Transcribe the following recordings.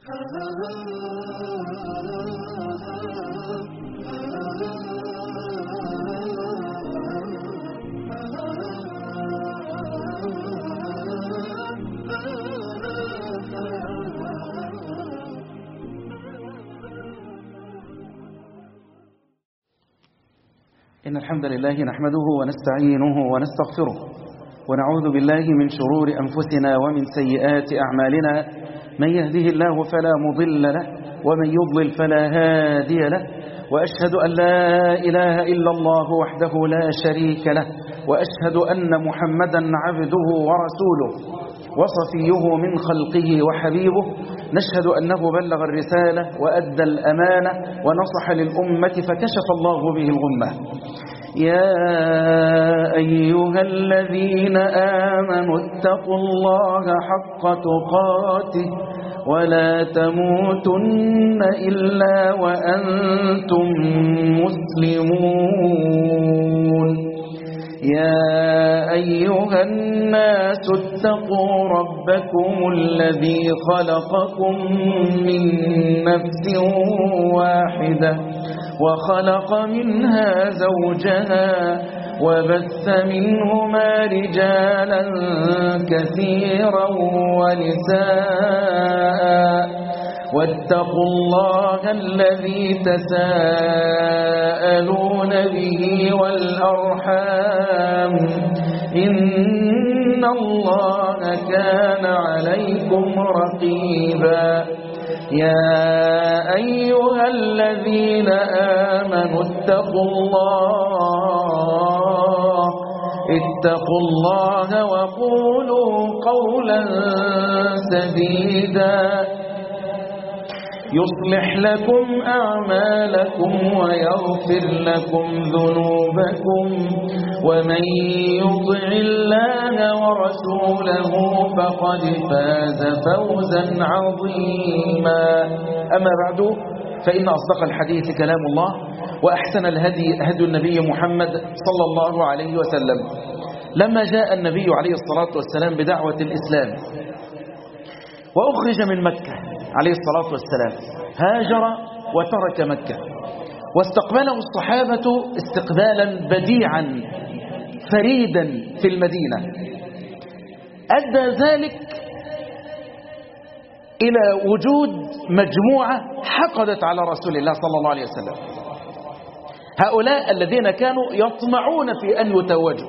إن الحمد لله نحمده ونستعينه ونستغفره ونعوذ بالله من شرور أنفسنا ومن سيئات أعمالنا من يهده الله فلا مضل له ومن يضلل فلا هادي له وأشهد أن لا إله إلا الله وحده لا شريك له وأشهد أن محمدا عبده ورسوله وصفيه من خلقه وحبيبه نشهد أنه بلغ الرسالة وأدى الأمانة ونصح للأمة فكشف الله به الغمة يا أيها الذين آمنوا اتقوا الله حق تقاته ولا تموتن إلا وأنتم مسلمون يا أيها الناس اتقوا ربكم الذي خلقكم من نفس واحدة وخلق منها زوجها وبث منهما رجالا كثيرا ونساء واتقوا الله الذي تساءلون به والأرحام إن الله كان عليكم رقيبا يا أيها الذين آمنوا اتقوا الله اتقوا الله وقولوا قولا سديدا يصلح لكم أعمالكم ويغفر لكم ذنوبكم ومن يطع الله ورسوله فقد فاز فوزا عظيما أما بعد فإن أصدق الحديث كلام الله وأحسن الهدي هدي النبي محمد صلى الله عليه وسلم لما جاء النبي عليه الصلاة والسلام بدعوة الإسلام وأخرج من مكة عليه الصلاة والسلام هاجر وترك مكة واستقبله الصحابة استقبالا بديعا فريدا في المدينة أدى ذلك إلى وجود مجموعة حقدت على رسول الله صلى الله عليه وسلم هؤلاء الذين كانوا يطمعون في أن يتوجوا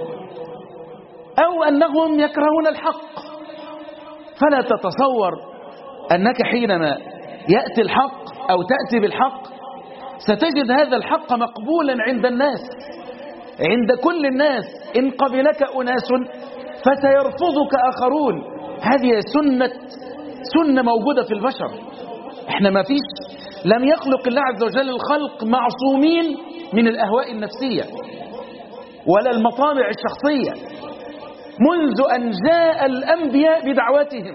أو أنهم يكرهون الحق فلا تتصور أنك حينما يأتي الحق أو تأتي بالحق ستجد هذا الحق مقبولا عند الناس عند كل الناس إن قبلك أناس فسيرفضك آخرون هذه سنة سنة موجودة في البشر احنا ما فيش لم يخلق الله عز وجل الخلق معصومين من الأهواء النفسية ولا المطامع الشخصية منذ أن جاء الأنبياء بدعواتهم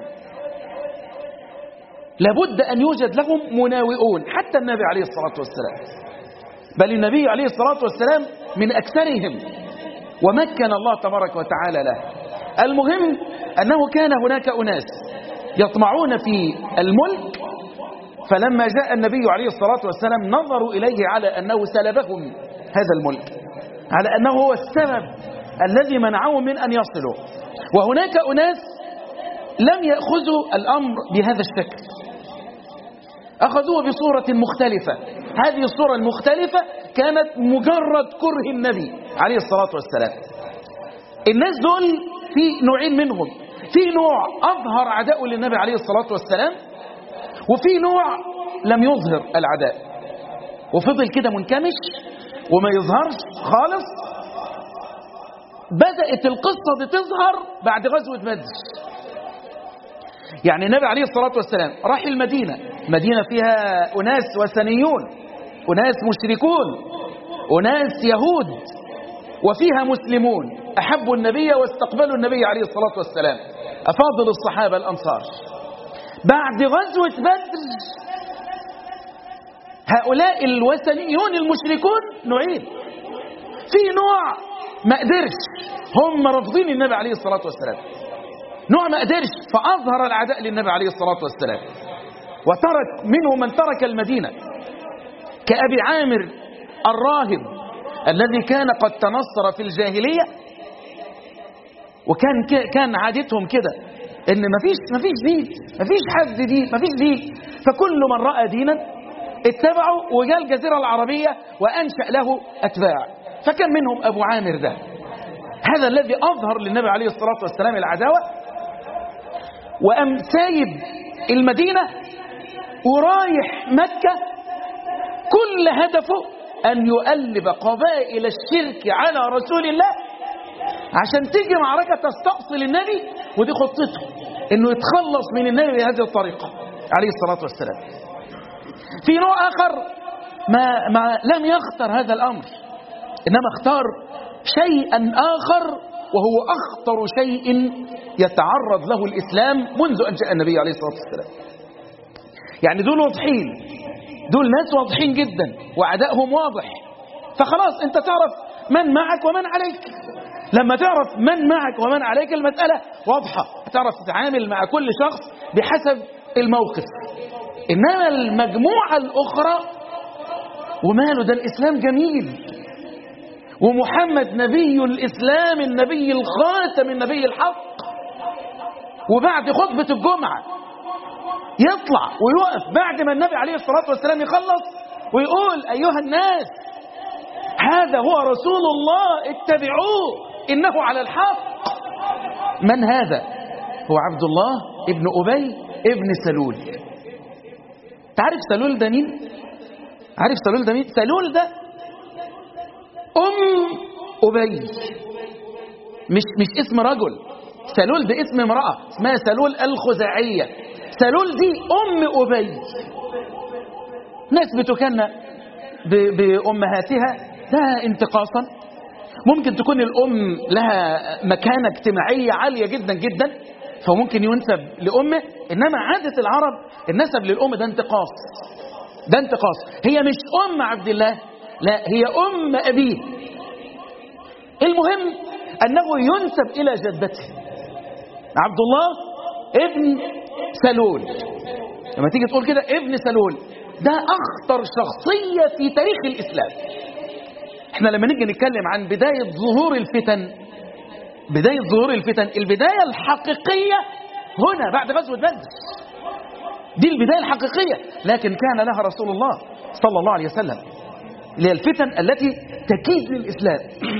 لابد أن يوجد لهم مناوئون حتى النبي عليه الصلاة والسلام بل النبي عليه الصلاة والسلام من أكثرهم ومكن الله تبارك وتعالى له المهم أنه كان هناك أناس يطمعون في الملك فلما جاء النبي عليه الصلاة والسلام نظروا إليه على أنه سلبهم هذا الملك على أنه هو السبب الذي منعهم من أن يصلوا وهناك أناس لم يأخذوا الأمر بهذا الشكل أخذوه بصورة مختلفة هذه الصورة المختلفة كانت مجرد كره النبي عليه الصلاة والسلام الناس دول في نوعين منهم في نوع أظهر عداء للنبي عليه الصلاة والسلام وفي نوع لم يظهر العداء وفضل كده منكمش وما يظهرش خالص بدأت القصة دي تظهر بعد غزوة بدر يعني النبي عليه الصلاة والسلام راح المدينة مدينة فيها أناس وثنيون أناس مشركون أناس يهود وفيها مسلمون أحبوا النبي واستقبلوا النبي عليه الصلاة والسلام أفاضل الصحابة الأنصار بعد غزوة بدر هؤلاء الوثنيون المشركون نوعين في نوع ما قدرش هم رافضين النبي عليه الصلاة والسلام نوع ما قدرش فأظهر العداء للنبي عليه الصلاة والسلام وترك منهم من ترك المدينة كأبي عامر الراهب الذي كان قد تنصر في الجاهلية وكان كان عادتهم كده ان مفيش مفيش دين مفيش حد دين مفيش دين فكل من راى دينا اتبعوا وجاء الجزيره العربيه وانشا له اتباع فكان منهم ابو عامر ده هذا الذي اظهر للنبي عليه الصلاه والسلام العداوه وام سايب المدينه ورايح مكه كل هدفه ان يؤلب قبائل الشرك على رسول الله عشان تيجي معركة تستأصل النبي ودي خطته انه يتخلص من النبي بهذه الطريقة عليه الصلاة والسلام في نوع آخر ما, ما لم يختر هذا الأمر إنما اختار شيئا آخر وهو أخطر شيء يتعرض له الإسلام منذ أن جاء النبي عليه الصلاة والسلام يعني دول واضحين دول ناس واضحين جدا وعدائهم واضح فخلاص انت تعرف من معك ومن عليك لما تعرف من معك ومن عليك المسألة واضحة تعرف تتعامل مع كل شخص بحسب الموقف إنما المجموعة الأخرى وماله ده الإسلام جميل ومحمد نبي الإسلام النبي الخاتم النبي الحق وبعد خطبة الجمعة يطلع ويقف بعد ما النبي عليه الصلاة والسلام يخلص ويقول أيها الناس هذا هو رسول الله اتبعوه إنه على الحق من هذا هو عبد الله ابن أبي ابن سلول تعرف سلول ده مين عارف سلول ده مين سلول ده أم أبي مش مش اسم رجل سلول ده اسم امرأة اسمها سلول الخزاعية سلول دي أم أبي ناس بتكنى بأمهاتها ده انتقاصا ممكن تكون الأم لها مكانة اجتماعية عالية جدا جدا فممكن ينسب لأمه إنما عادة العرب النسب للأم ده انتقاص ده انتقاص هي مش أم عبد الله لا هي أم أبيه المهم أنه ينسب إلى جدته عبد الله ابن سلول لما تيجي تقول كده ابن سلول ده أخطر شخصية في تاريخ الإسلام احنا لما نيجي نتكلم عن بداية ظهور الفتن بداية ظهور الفتن البداية الحقيقية هنا بعد غزوة بدر دي البداية الحقيقية لكن كان لها رسول الله صلى الله عليه وسلم اللي هي الفتن التي تكيد للإسلام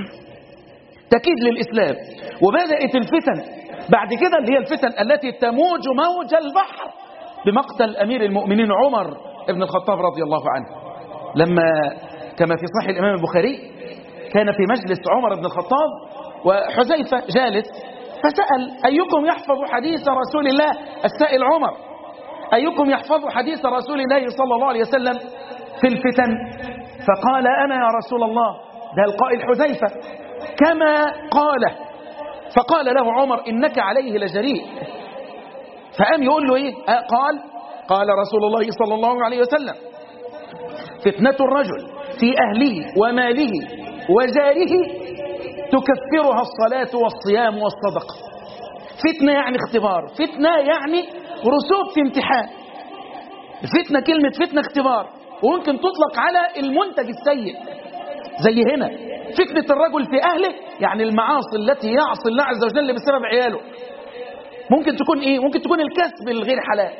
تكيد للإسلام وبدأت الفتن بعد كده اللي هي الفتن التي تموج موج البحر بمقتل أمير المؤمنين عمر بن الخطاب رضي الله عنه لما كما في صحيح الإمام البخاري كان في مجلس عمر بن الخطاب وحذيفة جالس فسأل أيكم يحفظ حديث رسول الله السائل عمر أيكم يحفظ حديث رسول الله صلى الله عليه وسلم في الفتن فقال أنا يا رسول الله ده القائل حذيفة كما قال فقال له عمر إنك عليه لجريء فقام يقول له إيه آه قال قال رسول الله صلى الله عليه وسلم فتنة الرجل في أهله وماله وجاره تكفرها الصلاة والصيام والصدقة فتنة يعني اختبار فتنة يعني رسوب في امتحان فتنة كلمة فتنة اختبار وممكن تطلق على المنتج السيء زي هنا فتنة الرجل في أهله يعني المعاصي التي يعصي الله عز وجل بسبب عياله ممكن تكون إيه؟ ممكن تكون الكسب الغير حلال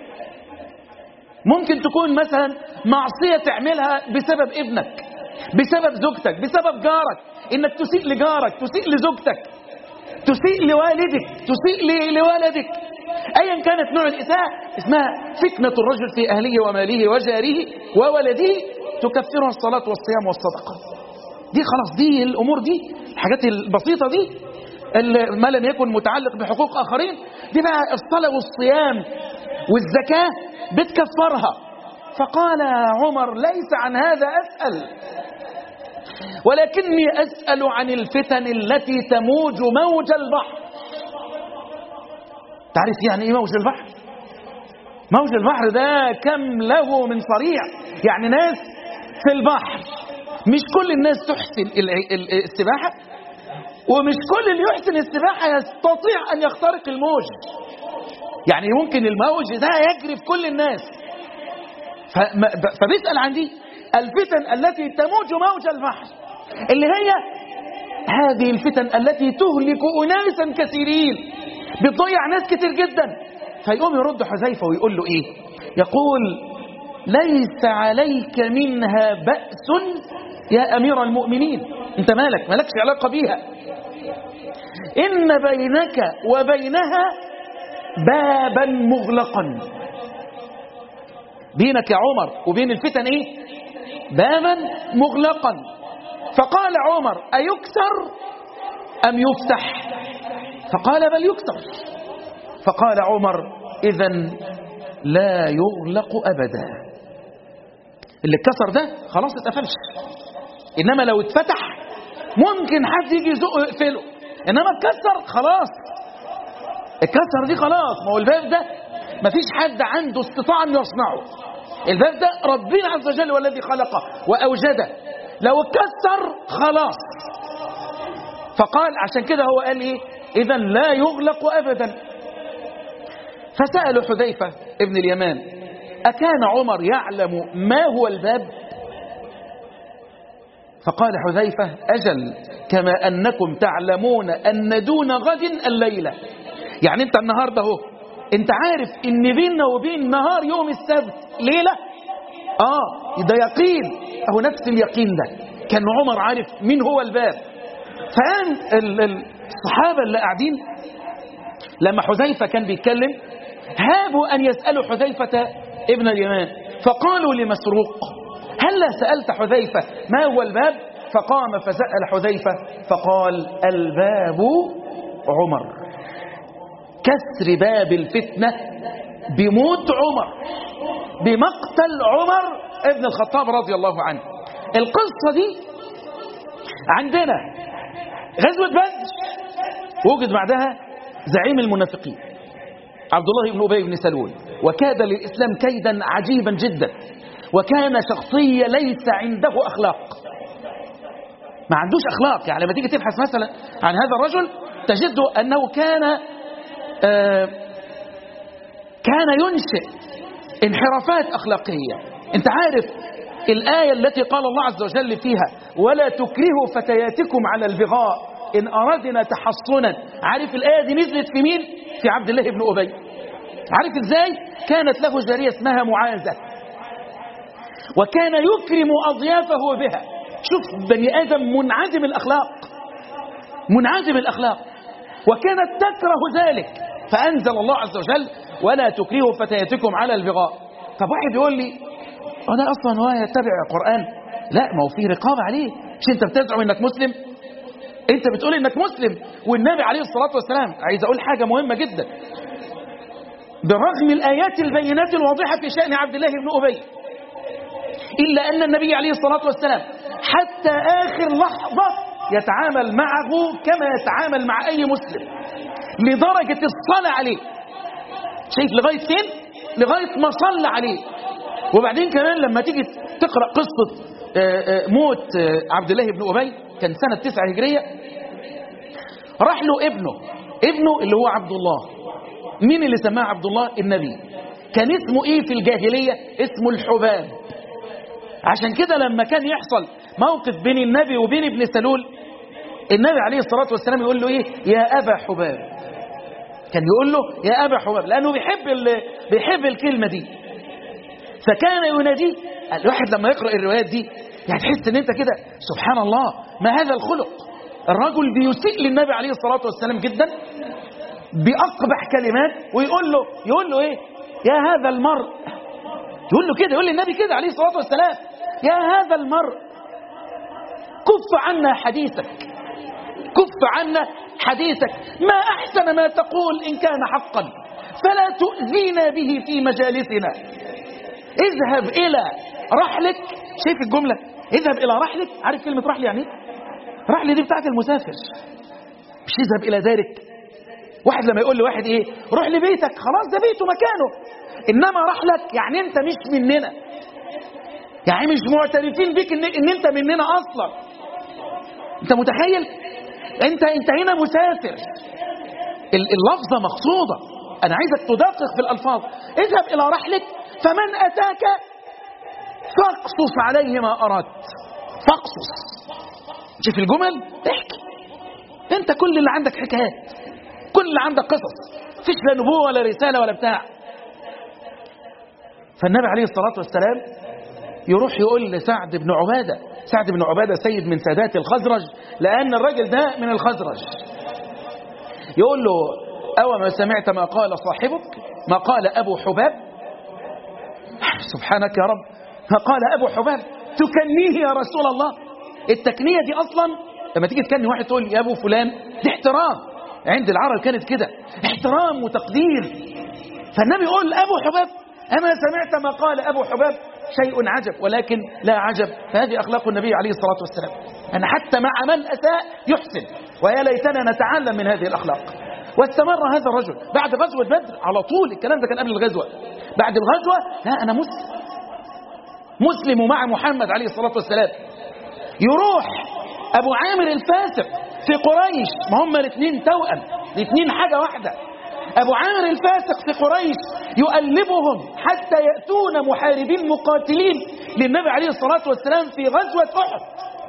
ممكن تكون مثلا معصية تعملها بسبب ابنك بسبب زوجتك بسبب جارك انك تسيء لجارك تسيء لزوجتك تسيء لوالدك تسيء لولدك ايا كانت نوع الاساءة اسمها فتنة الرجل في اهله وماله وجاره وولده تكفرها الصلاة والصيام والصدقة دي خلاص دي الامور دي الحاجات البسيطة دي ما لم يكن متعلق بحقوق اخرين دي بقى الصلاة والصيام والزكاة بتكفرها فقال عمر ليس عن هذا أسأل ولكني أسأل عن الفتن التي تموج موج البحر تعرف يعني ايه موج البحر موج البحر ده كم له من صريع يعني ناس في البحر مش كل الناس تحسن السباحة ومش كل اللي يحسن السباحة يستطيع أن يخترق الموج يعني ممكن الموج ده يجري في كل الناس فما- ب- فبيسأل عن دي الفتن التي تموج موج البحر اللي هي هذه الفتن التي تهلك أناسا كثيرين بتضيع ناس كتير جدا فيقوم يرد حذيفة ويقول له إيه يقول ليس عليك منها بأس يا أمير المؤمنين أنت مالك مالكش علاقة بيها إن بينك وبينها بابا مغلقا بينك يا عمر وبين الفتن إيه بابا مغلقا فقال عمر أيكسر أم يفتح فقال بل يكسر فقال عمر إذا لا يغلق أبدا اللي اتكسر ده خلاص اتقفلش إنما لو اتفتح ممكن حد يجي يزقه يقفله إنما اتكسر خلاص اتكسر دي خلاص ما هو الباب ده مفيش حد عنده استطاعة انه يصنعه الباب ده ربنا عز وجل هو الذي خلقه وأوجده لو اتكسر خلاص فقال عشان كده هو قال ايه اذا لا يغلق ابدا فسألوا حذيفة ابن اليمان أكان عمر يعلم ما هو الباب فقال حذيفة أجل كما أنكم تعلمون أن دون غد الليلة يعني أنت النهاردة هو أنت عارف إن بيننا وبين نهار يوم السبت ليلة آه ده يقين أهو نفس اليقين ده كان عمر عارف مين هو الباب فقام ال- ال- الصحابة اللي قاعدين لما حذيفة كان بيتكلم هابوا أن يسألوا حذيفة ابن اليمان فقالوا لمسروق هل سألت حذيفة ما هو الباب فقام فسأل حذيفة فقال الباب عمر كسر باب الفتنة بموت عمر بمقتل عمر ابن الخطاب رضي الله عنه القصة دي عندنا غزوة بدر وجد بعدها زعيم المنافقين عبد الله بن أبي بن سلول وكاد للإسلام كيدا عجيبا جدا وكان شخصية ليس عنده أخلاق ما عندوش أخلاق يعني لما تيجي تبحث مثلا عن هذا الرجل تجد أنه كان آه كان ينشئ انحرافات أخلاقية أنت عارف الآية التي قال الله عز وجل فيها ولا تكرهوا فتياتكم على البغاء إن أردنا تحصنا عارف الآية دي نزلت في مين؟ في عبد الله بن أبي عارف إزاي؟ كانت له جارية اسمها معاذة وكان يكرم أضيافه بها شوف بني آدم منعدم الأخلاق منعدم الأخلاق وكانت تكره ذلك فأنزل الله عز وجل ولا تكرهوا فتياتكم على البغاء طب واحد يقول لي أنا أصلا هو يتبع القرآن لا ما هو في رقابة عليه مش أنت بتزعم إنك مسلم أنت بتقول إنك مسلم والنبي عليه الصلاة والسلام عايز أقول حاجة مهمة جدا برغم الآيات البينات الواضحة في شأن عبد الله بن أبي إلا أن النبي عليه الصلاة والسلام حتى آخر لحظة يتعامل معه كما يتعامل مع أي مسلم لدرجة الصلاة عليه شايف لغاية فين؟ لغاية ما صلى عليه وبعدين كمان لما تيجي تقرأ قصة آه، آه، موت آه، عبد الله بن أبي كان سنة تسعة هجرية راح له ابنه ابنه اللي هو عبد الله مين اللي سماه عبد الله النبي كان اسمه ايه في الجاهلية اسمه الحباب عشان كده لما كان يحصل موقف بين النبي وبين ابن سلول النبي عليه الصلاة والسلام يقول له ايه يا أبا حباب كان يقول له يا أبا حباب لأنه بيحب ال- بيحب الكلمة دي فكان يناديه الواحد لما يقرأ الروايات دي يعني تحس ان انت كده سبحان الله ما هذا الخلق الرجل بيسيء للنبي عليه الصلاة والسلام جدا بأقبح كلمات ويقول له يقول له ايه يا هذا المرء يقول له كده يقول للنبي كده عليه الصلاة والسلام يا هذا المرء كف عنا حديثك كف عنا حديثك ما أحسن ما تقول إن كان حقا فلا تؤذينا به في مجالسنا اذهب إلى رحلك شايف الجملة اذهب إلى رحلك عارف كلمة رحل يعني ايه؟ رحل دي بتاعت المسافر مش اذهب إلى دارك واحد لما يقول لواحد ايه روح لبيتك خلاص ده بيته مكانه انما رحلك يعني انت مش مننا يعني مش معترفين بيك ان, إن انت مننا اصلا انت متخيل انت انت هنا مسافر ال- اللفظه مقصوده أنا عايزك تدقق في الألفاظ اذهب إلى رحلك فمن أتاك فاقصص عليه ما أردت فاقصص شوف الجمل احكي انت كل اللي عندك حكايات كل اللي عندك قصص فيش لا نبوة ولا رسالة ولا بتاع فالنبي عليه الصلاة والسلام يروح يقول لسعد بن عبادة سعد بن عبادة سيد من سادات الخزرج لأن الراجل ده من الخزرج يقول له أو ما سمعت ما قال صاحبك ما قال أبو حباب سبحانك يا رب ما قال أبو حباب تكنيه يا رسول الله التكنية دي أصلا لما تيجي تكني واحد تقول يا أبو فلان دي احترام عند العرب كانت كده احترام وتقدير فالنبي يقول أبو حباب أما سمعت ما قال أبو حباب شيء عجب ولكن لا عجب فهذه أخلاق النبي عليه الصلاة والسلام أن حتى مع من أساء يحسن ويا ليتنا نتعلم من هذه الأخلاق واستمر هذا الرجل بعد غزوة بدر على طول الكلام ده كان قبل الغزوة بعد الغزوة لا أنا مسلم مسلم مع محمد عليه الصلاة والسلام يروح أبو عامر الفاسق في قريش ما هم الاثنين توأم الاثنين حاجة واحدة أبو عامر الفاسق في قريش يؤلبهم حتى يأتون محاربين مقاتلين للنبي عليه الصلاة والسلام في غزوة أحد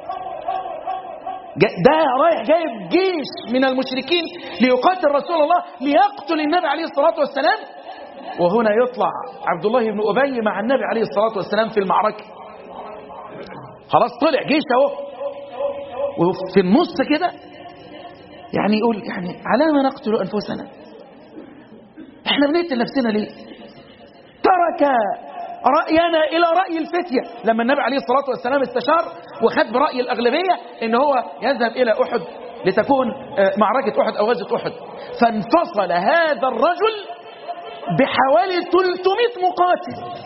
ده رايح جايب جيش من المشركين ليقاتل رسول الله ليقتل النبي عليه الصلاة والسلام وهنا يطلع عبد الله بن أبي مع النبي عليه الصلاة والسلام في المعركة خلاص طلع جيش اهو وفي النص كده يعني يقول يعني على ما نقتل أنفسنا احنا بنقتل نفسنا ليه ترك رأينا إلى رأي الفتية لما النبي عليه الصلاة والسلام استشار وخد برأي الأغلبية إن هو يذهب إلى أحد لتكون معركة أحد أو غزوة أحد فانفصل هذا الرجل بحوالي 300 مقاتل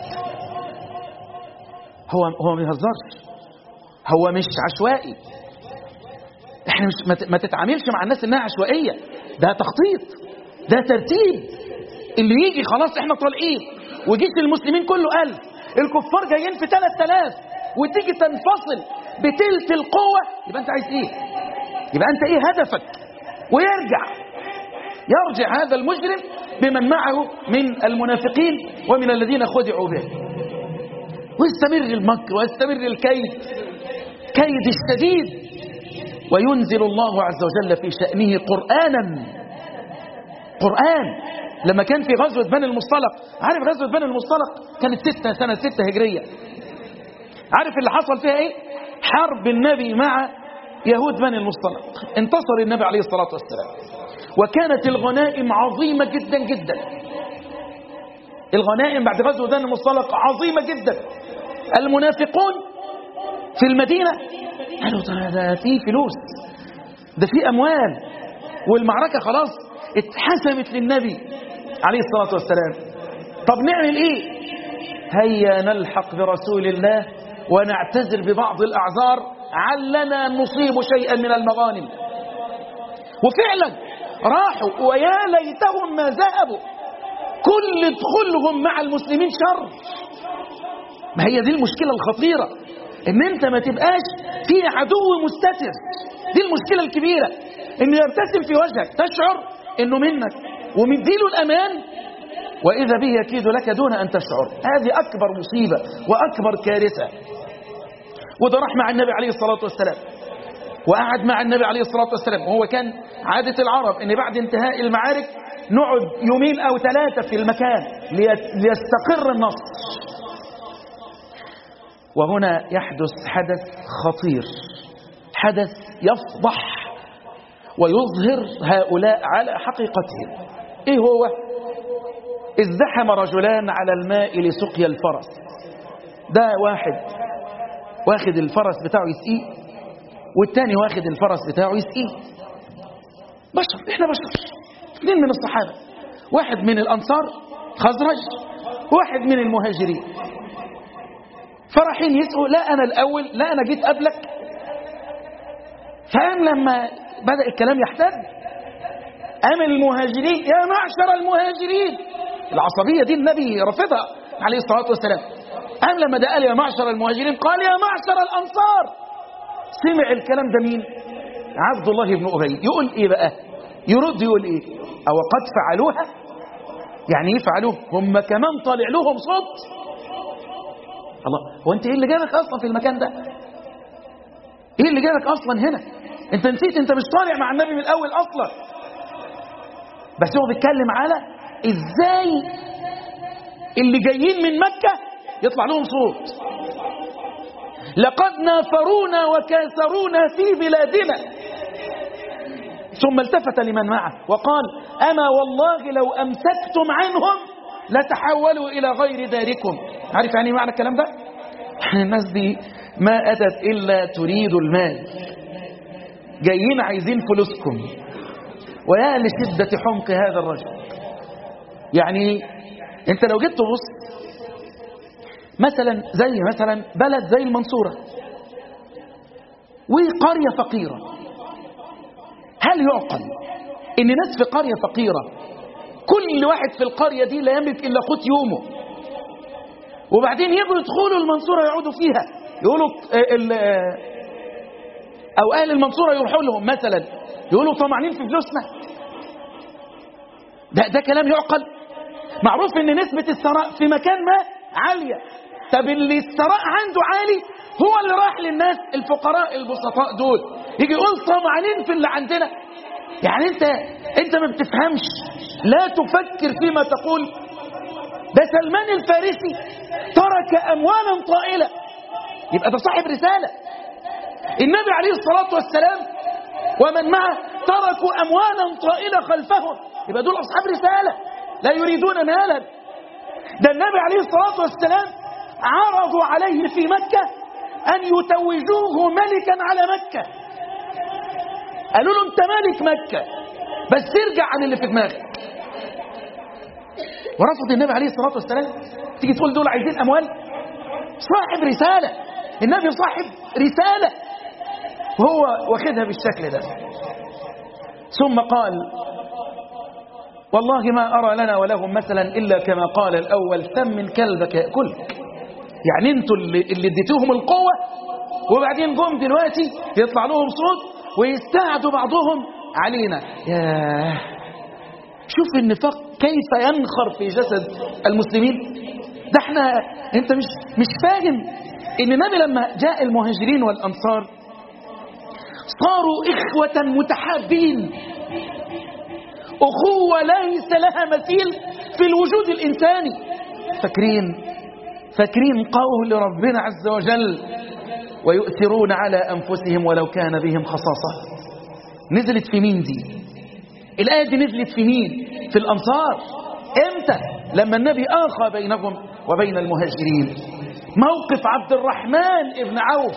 هو هو ما بيهزرش هو مش عشوائي احنا مش ما تتعاملش مع الناس انها عشوائيه ده تخطيط ده ترتيب اللي يجي خلاص احنا طالعين وجيش المسلمين كله ألف الكفار جايين في 3000 وتيجي تنفصل بتلت القوة يبقى انت عايز ايه يبقى انت ايه هدفك ويرجع يرجع هذا المجرم بمن معه من المنافقين ومن الذين خدعوا به ويستمر المكر ويستمر الكيد كيد الشديد وينزل الله عز وجل في شأنه قرآنا قرآن لما كان في غزوة بني المصطلق عارف غزوة بني المصطلق كانت ستة سنة ستة هجرية عارف اللي حصل فيها ايه حرب النبي مع يهود بني المصطلق انتصر النبي عليه الصلاة والسلام وكانت الغنائم عظيمة جدا جدا الغنائم بعد غزوة بني المصطلق عظيمة جدا المنافقون في المدينة قالوا ده في فلوس ده في أموال والمعركة خلاص اتحسمت للنبي عليه الصلاة والسلام طب نعمل ايه هيا نلحق برسول الله ونعتذر ببعض الأعذار علنا نصيب شيئا من المغانم وفعلا راحوا ويا ليتهم ما ذهبوا كل دخولهم مع المسلمين شر ما هي دي المشكلة الخطيرة ان انت ما تبقاش في عدو مستتر دي المشكلة الكبيرة انه يبتسم في وجهك تشعر انه منك ومديله الامان واذا به يكيد لك دون ان تشعر هذه اكبر مصيبة واكبر كارثة وده راح مع النبي عليه الصلاة والسلام وقعد مع النبي عليه الصلاة والسلام وهو كان عادة العرب ان بعد انتهاء المعارك نقعد يومين او ثلاثة في المكان ليستقر النصر وهنا يحدث حدث خطير حدث يفضح ويظهر هؤلاء على حقيقتهم ايه هو ازدحم رجلان على الماء لسقيا الفرس ده واحد واخد الفرس بتاعه يسقيه والتاني واخد الفرس بتاعه يسقيه بشر احنا بشر اثنين من الصحابة واحد من الأنصار خزرج واحد من المهاجرين فرحين يسقوا لا أنا الأول لا أنا جيت قبلك فقام لما بدأ الكلام يحتد قام المهاجرين يا معشر المهاجرين العصبية دي النبي رفضها عليه الصلاة والسلام قام لما ده قال يا معشر المهاجرين قال يا معشر الأنصار سمع الكلام ده مين عبد الله بن أبي يقول إيه بقى يرد يقول إيه أو قد فعلوها يعني يفعلوه هم كمان طالع لهم صوت الله هو انت ايه اللي جابك اصلا في المكان ده ايه اللي جابك اصلا هنا انت نسيت انت مش طالع مع النبي من الاول اصلا بس هو بيتكلم على ازاي اللي جايين من مكة يطلع لهم صوت لقد نافرونا وكاسرونا في بلادنا ثم التفت لمن معه وقال أما والله لو أمسكتم عنهم لتحولوا إلى غير داركم عارف يعني معنى الكلام ده الناس دي ما أتت إلا تريد المال جايين عايزين فلوسكم ويا لشدة حمق هذا الرجل يعني انت لو جيت تبص مثلا زي مثلا بلد زي المنصورة وقرية فقيرة هل يعقل ان ناس في قرية فقيرة كل واحد في القرية دي لا يملك الا قوت يومه وبعدين يجوا يدخلوا المنصورة يقعدوا فيها يقولوا ال او اهل المنصورة يروحوا لهم مثلا يقولوا طمعانين في فلوسنا ده ده كلام يعقل معروف ان نسبة الثراء في مكان ما عالية طب اللي الثراء عنده عالي هو اللي راح للناس الفقراء البسطاء دول يجي يقول طمعانين في اللي عندنا يعني انت انت ما بتفهمش لا تفكر فيما تقول ده سلمان الفارسي ترك اموالا طائله يبقى ده صاحب رساله النبي عليه الصلاه والسلام ومن معه تركوا اموالا طائله خلفهم يبقى دول اصحاب رساله لا يريدون مالا ده النبي عليه الصلاه والسلام عرضوا عليه في مكه ان يتوجوه ملكا على مكه قالوا له انت ملك مكه بس ارجع عن اللي في دماغك ورفض النبي عليه الصلاه والسلام تيجي تقول دول عايزين اموال صاحب رساله النبي صاحب رساله وهو واخدها بالشكل ده ثم قال والله ما أرى لنا ولهم مثلا إلا كما قال الأول ثمن كلبك يأكلك يعني انتوا اللي, اللي اديتوهم القوة وبعدين جم دلوقتي يطلع لهم صوت ويستعدوا بعضهم علينا ياه شوف النفاق كيف ينخر في جسد المسلمين ده احنا انت مش مش فاهم ان النبي لما جاء المهاجرين والانصار صاروا اخوة متحابين اخوة ليس لها مثيل في الوجود الانساني فاكرين فاكرين قول ربنا عز وجل ويؤثرون على انفسهم ولو كان بهم خصاصة نزلت في مين دي الآية دي نزلت في مين في الأنصار امتى لما النبي آخى بينهم وبين المهاجرين موقف عبد الرحمن ابن عوف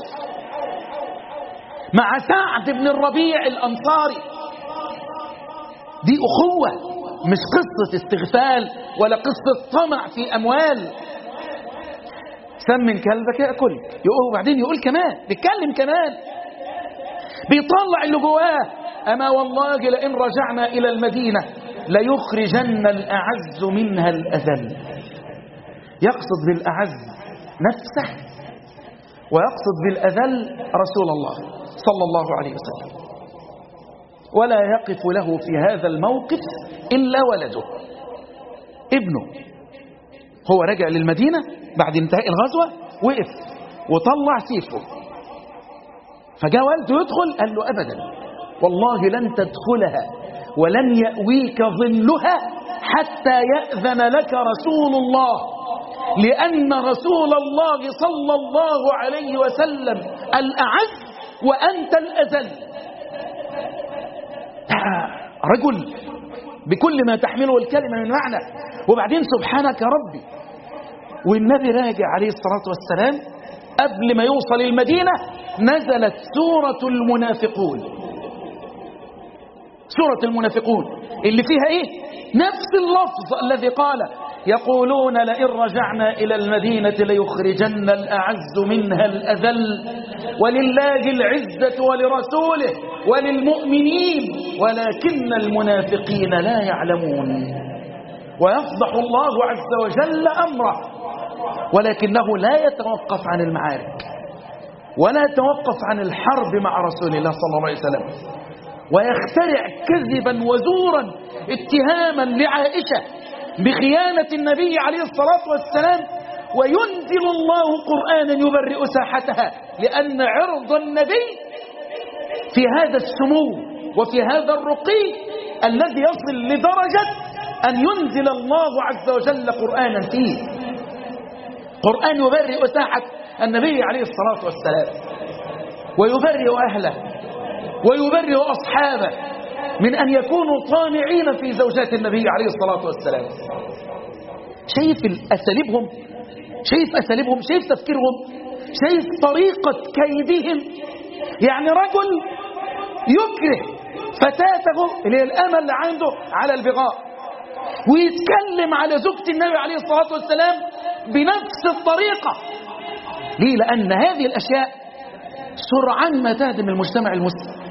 مع سعد بن الربيع الأنصاري دي أخوة مش قصة استغفال ولا قصة طمع في أموال سمن كلبك يأكل يقول وبعدين يقول كمان بيتكلم كمان بيطلع اللي جواه أما والله لئن رجعنا إلى المدينة ليخرجن الأعز منها الأذل يقصد بالأعز نفسه ويقصد بالأذل رسول الله صلى الله عليه وسلم ولا يقف له في هذا الموقف إلا ولده ابنه هو رجع للمدينة بعد انتهاء الغزوة وقف وطلع سيفه فجاء والده يدخل قال له أبدا والله لن تدخلها ولن يأويك ظلها حتى يأذن لك رسول الله لأن رسول الله صلى الله عليه وسلم الأعز وأنت الأذل رجل بكل ما تحمله الكلمة من معنى وبعدين سبحانك يا ربي والنبي راجع عليه الصلاة والسلام قبل ما يوصل المدينة نزلت سورة المنافقون سورة المنافقون اللي فيها ايه نفس اللفظ الذي قال يقولون لئن رجعنا إلى المدينة ليخرجن الأعز منها الأذل ولله العزة ولرسوله وللمؤمنين ولكن المنافقين لا يعلمون ويفضح الله عز وجل أمره ولكنه لا يتوقف عن المعارك ولا يتوقف عن الحرب مع رسول الله صلى الله عليه وسلم ويخترع كذبا وزورا اتهاما لعائشة بخيانة النبي عليه الصلاة والسلام وينزل الله قرآنا يبرئ ساحتها لأن عرض النبي في هذا السمو وفي هذا الرقي الذي يصل لدرجة أن ينزل الله عز وجل قرآنا فيه قرآن يبرئ ساحة النبي عليه الصلاة والسلام ويبرئ أهله ويبرئ أصحابه من أن يكونوا طامعين في زوجات النبي عليه الصلاة والسلام شايف أساليبهم شايف أساليبهم شايف تفكيرهم شايف طريقة كيدهم يعني رجل يكره فتاته اللي هي الأمل اللي عنده على البغاء ويتكلم على زوجة النبي عليه الصلاة والسلام بنفس الطريقة ليه لأن هذه الأشياء سرعان ما تهدم المجتمع المسلم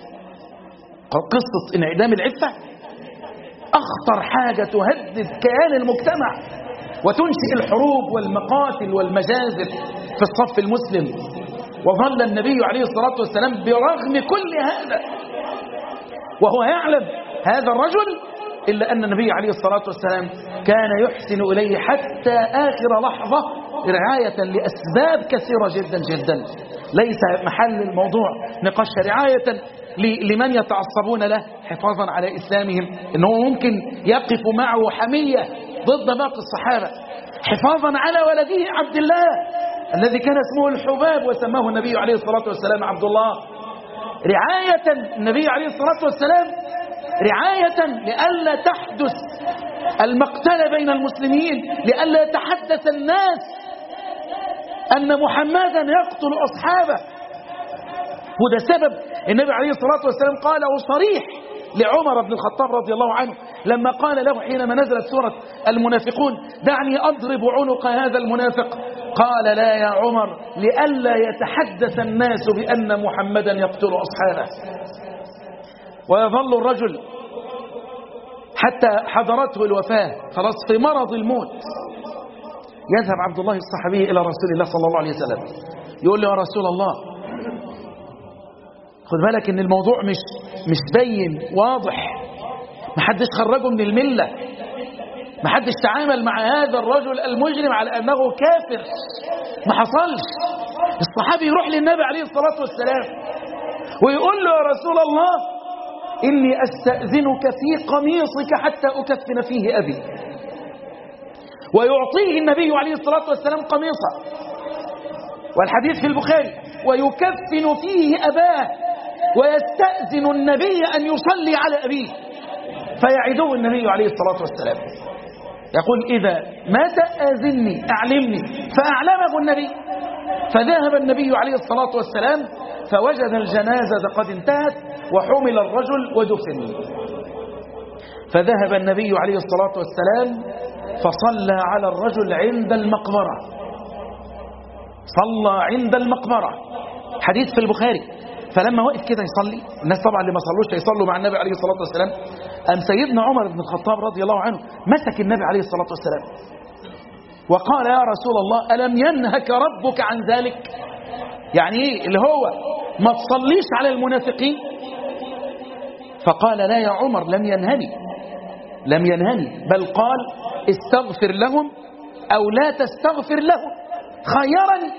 قصة انعدام العفة أخطر حاجة تهدد كيان المجتمع وتنشئ الحروب والمقاتل والمجازر في الصف المسلم وظل النبي عليه الصلاة والسلام برغم كل هذا وهو يعلم هذا الرجل إلا أن النبي عليه الصلاة والسلام كان يحسن إليه حتى آخر لحظة رعاية لأسباب كثيرة جدا جدا ليس محل الموضوع نقاش رعاية لمن يتعصبون له حفاظا على إسلامهم إنه ممكن يقف معه حمية ضد باقي الصحابة حفاظا على ولده عبد الله الذي كان اسمه الحباب وسماه النبي عليه الصلاة والسلام عبد الله رعاية النبي عليه الصلاة والسلام رعاية لئلا تحدث المقتل بين المسلمين لئلا يتحدث الناس أن محمدا يقتل أصحابه وده سبب النبي عليه الصلاة والسلام قاله صريح لعمر بن الخطاب رضي الله عنه لما قال له حينما نزلت سورة المنافقون دعني أضرب عنق هذا المنافق قال لا يا عمر لئلا يتحدث الناس بأن محمدا يقتل أصحابه ويظل الرجل حتى حضرته الوفاة خلاص في مرض الموت يذهب عبد الله الصحابي إلى رسول الله صلى الله عليه وسلم يقول له يا رسول الله خد بالك ان الموضوع مش مش باين واضح ما حدش خرجه من الملة ما حدش تعامل مع هذا الرجل المجرم على أنه كافر ما حصلش الصحابي يروح للنبي عليه الصلاة والسلام ويقول له يا رسول الله إني أستأذنك في قميصك حتى أكفن فيه أبي ويعطيه النبي عليه الصلاة والسلام قميصا والحديث في البخاري ويكفن فيه أباه ويستأذن النبي أن يصلي على أبيه فيعده النبي عليه الصلاة والسلام يقول إذا مات آذني أعلمني فأعلمه النبي فذهب النبي عليه الصلاة والسلام فوجد الجنازة قد انتهت وحمل الرجل ودفن فذهب النبي عليه الصلاة والسلام فصلى على الرجل عند المقبرة صلى عند المقبرة حديث في البخاري فلما وقف كده يصلي الناس طبعا اللي ما صلوش هيصلوا مع النبي عليه الصلاة والسلام أم سيدنا عمر بن الخطاب رضي الله عنه مسك النبي عليه الصلاة والسلام وقال يا رسول الله ألم ينهك ربك عن ذلك يعني ايه اللي هو ما تصليش على المنافقين فقال لا يا عمر لم ينهني لم ينهني بل قال استغفر لهم أو لا تستغفر لهم خيرني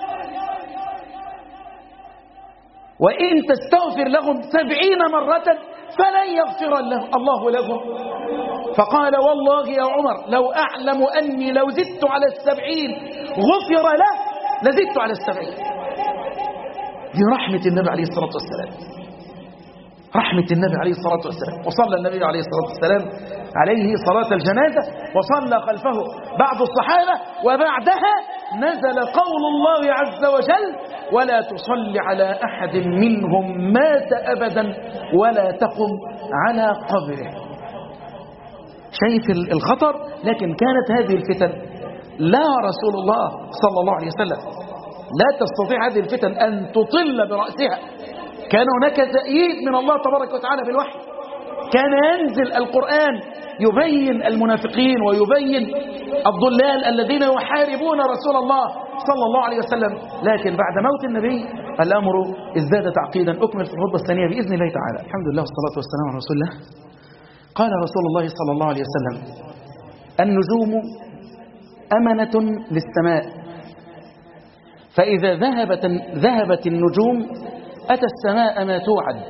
وإن تستغفر لهم سبعين مرة فلن يغفر الله, الله لهم فقال والله يا عمر لو أعلم أني لو زدت على السبعين غفر له لزدت على السبعين دي رحمة النبي عليه الصلاة والسلام رحمة النبي عليه الصلاة والسلام وصلى النبي عليه الصلاة والسلام عليه صلاة الجنازة وصلى خلفه بعض الصحابة وبعدها نزل قول الله عز وجل ولا تصل على أحد منهم مات أبدا ولا تقم على قبره شايف الخطر لكن كانت هذه الفتن لا رسول الله صلى الله عليه وسلم لا تستطيع هذه الفتن أن تطل برأسها كان هناك تأييد من الله تبارك وتعالى بالوحي كان ينزل القرآن يبين المنافقين ويبين الضلال الذين يحاربون رسول الله صلى الله عليه وسلم لكن بعد موت النبي الأمر ازداد تعقيدا أكمل في الخطبة الثانية بإذن الله تعالى الحمد لله والصلاة والسلام على رسول الله قال رسول الله صلى الله عليه وسلم النجوم أمنة للسماء فإذا ذهبت, ذهبت النجوم أتى السماء ما توعد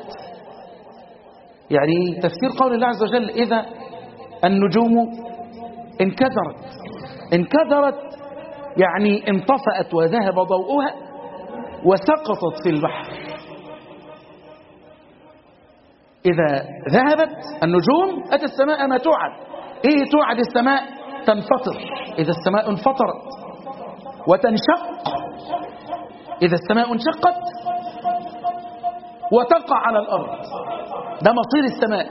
يعني تفسير قول الله عز وجل إذا النجوم انكدرت انكدرت يعني انطفأت وذهب ضوءها وسقطت في البحر إذا ذهبت النجوم أتى السماء ما توعد إيه توعد السماء تنفطر إذا السماء انفطرت وتنشق إذا السماء انشقت وتقع على الأرض ده مصير السماء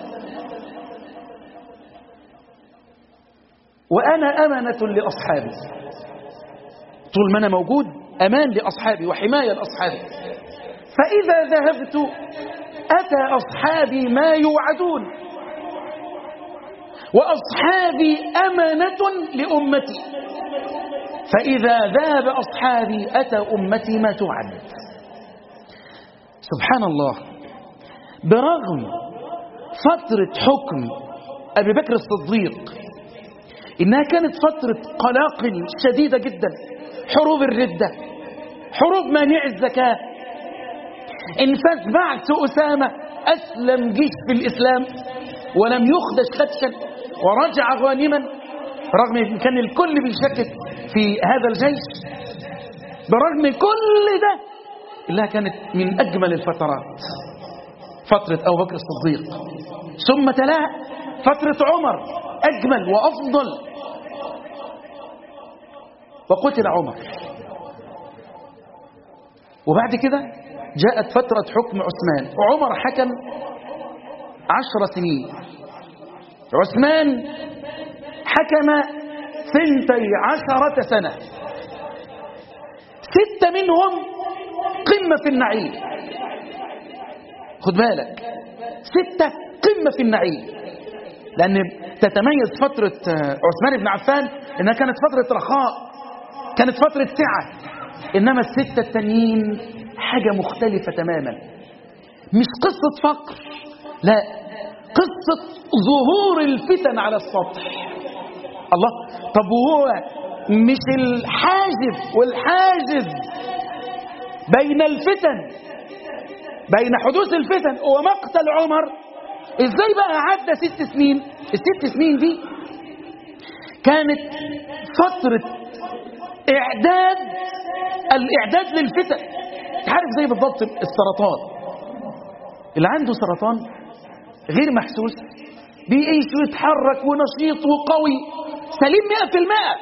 وأنا أمنة لأصحابي طول ما أنا موجود أمان لأصحابي وحماية لأصحابي فإذا ذهبت أتى أصحابي ما يوعدون وأصحابي أمانة لأمتي فإذا ذهب أصحابي أتى أمتي ما توعد سبحان الله برغم فترة حكم أبي بكر الصديق إنها كانت فترة قلاقل شديدة جدا حروب الردة حروب مانع الزكاة انفاذ بعث أسامة أسلم جيش في الإسلام ولم يخدش خدشا ورجع غانما رغم ان كان الكل بيشكك في هذا الجيش برغم كل ده إنها كانت من أجمل الفترات فترة أبو بكر الصديق ثم تلاها فترة عمر أجمل وأفضل وقتل عمر وبعد كده جاءت فترة حكم عثمان وعمر حكم عشر سنين عثمان حكم ثنتي عشرة سنة ستة منهم قمة في النعيم خد بالك ستة قمة في النعيم لأن تتميز فترة عثمان بن عفان إنها كانت فترة رخاء كانت فترة سعة إنما الستة التانيين حاجة مختلفة تماما مش قصة فقر لا قصة ظهور الفتن على السطح الله طب وهو مش الحاجب والحاجز بين الفتن بين حدوث الفتن ومقتل عمر ازاي بقى عدى ست سنين الست سنين دي كانت فترة اعداد الاعداد للفتن عارف زي بالضبط السرطان اللي عنده سرطان غير محسوس بيعيش ويتحرك ونشيط وقوي سليم مئة في المئة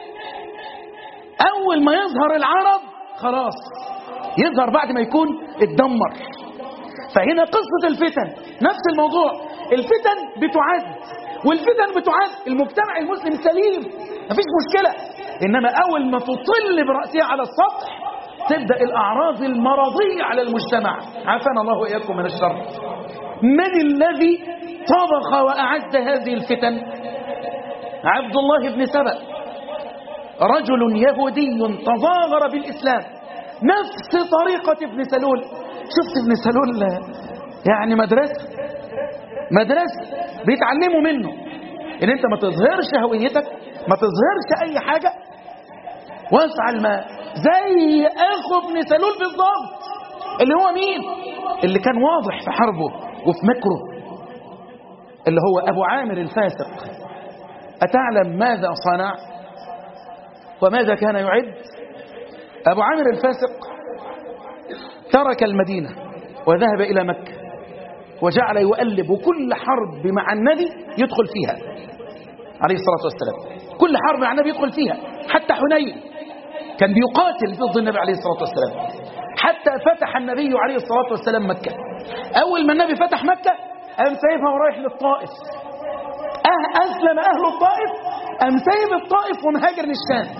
أول ما يظهر العرض خلاص يظهر بعد ما يكون اتدمر فهنا قصة الفتن نفس الموضوع الفتن بتعد والفتن بتعد المجتمع المسلم سليم مفيش مشكلة إنما أول ما تطل برأسها على السطح تبدأ الأعراض المرضية على المجتمع عافانا الله وإياكم من الشر من الذي طبخ وأعد هذه الفتن عبد الله بن سبأ رجل يهودي تظاهر بالإسلام نفس طريقة ابن سلول شفت ابن سلول يعني مدرسة مدرسة بيتعلموا منه ان انت ما تظهرش هويتك ما تظهرش اي حاجة وافعل ما زي اخو ابن سلول بالضبط اللي هو مين اللي كان واضح في حربه وفي مكره اللي هو ابو عامر الفاسق اتعلم ماذا صنع وماذا كان يعد ابو عامر الفاسق ترك المدينة وذهب إلى مكة وجعل يؤلب كل حرب مع النبي يدخل فيها عليه الصلاة والسلام كل حرب مع النبي يدخل فيها حتى حنين كان بيقاتل ضد النبي عليه الصلاة والسلام حتى فتح النبي عليه الصلاة والسلام مكة أول ما النبي فتح مكة قام سايبها ورايح للطائف أه أسلم أهل الطائف قام سايب الطائف ومهاجر للشام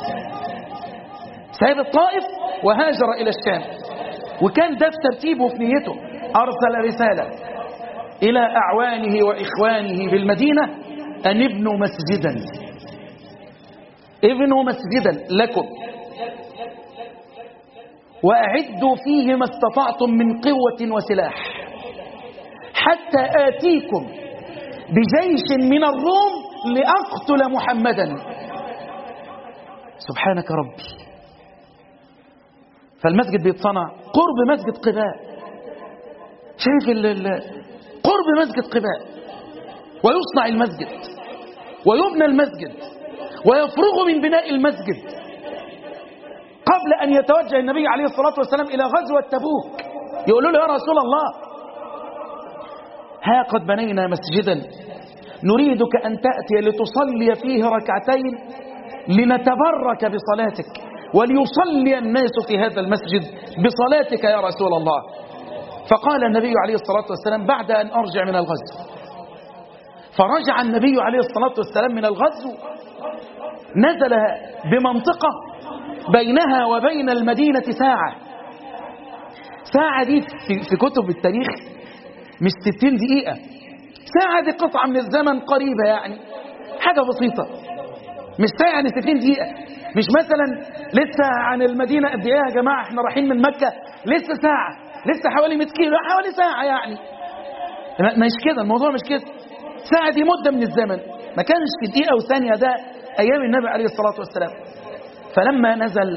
سايب الطائف وهاجر إلى الشام وكان ده في ترتيبه في نيته أرسل رسالة إلى أعوانه وإخوانه بالمدينة أن ابنوا مسجدا ابنوا مسجدا لكم وأعدوا فيه ما استطعتم من قوة وسلاح حتى آتيكم بجيش من الروم لأقتل محمدا سبحانك ربي فالمسجد بيتصنع قرب مسجد قباء شايف ال ال قرب مسجد قباء ويصنع المسجد ويبنى المسجد ويفرغ من بناء المسجد قبل أن يتوجه النبي عليه الصلاة والسلام إلى غزوة تبوك يقولوا له يا رسول الله ها قد بنينا مسجدا نريدك أن تأتي لتصلي فيه ركعتين لنتبرك بصلاتك وليصلي الناس في هذا المسجد بصلاتك يا رسول الله فقال النبي عليه الصلاة والسلام بعد أن أرجع من الغزو فرجع النبي عليه الصلاة والسلام من الغزو نزل بمنطقة بينها وبين المدينة ساعة ساعة دي في, في كتب التاريخ مش 60 دقيقة ساعة دي قطعة من الزمن قريبة يعني حاجة بسيطة مش ساعة يعني 60 دقيقة مش مثلا لسه عن المدينة قد ايه يا جماعة احنا رايحين من مكة لسه ساعة لسه حوالي 100 كيلو حوالي ساعة يعني مش كده الموضوع مش كده ساعة دي مدة من الزمن ما كانش في دقيقة وثانية ده أيام النبي عليه الصلاة والسلام فلما نزل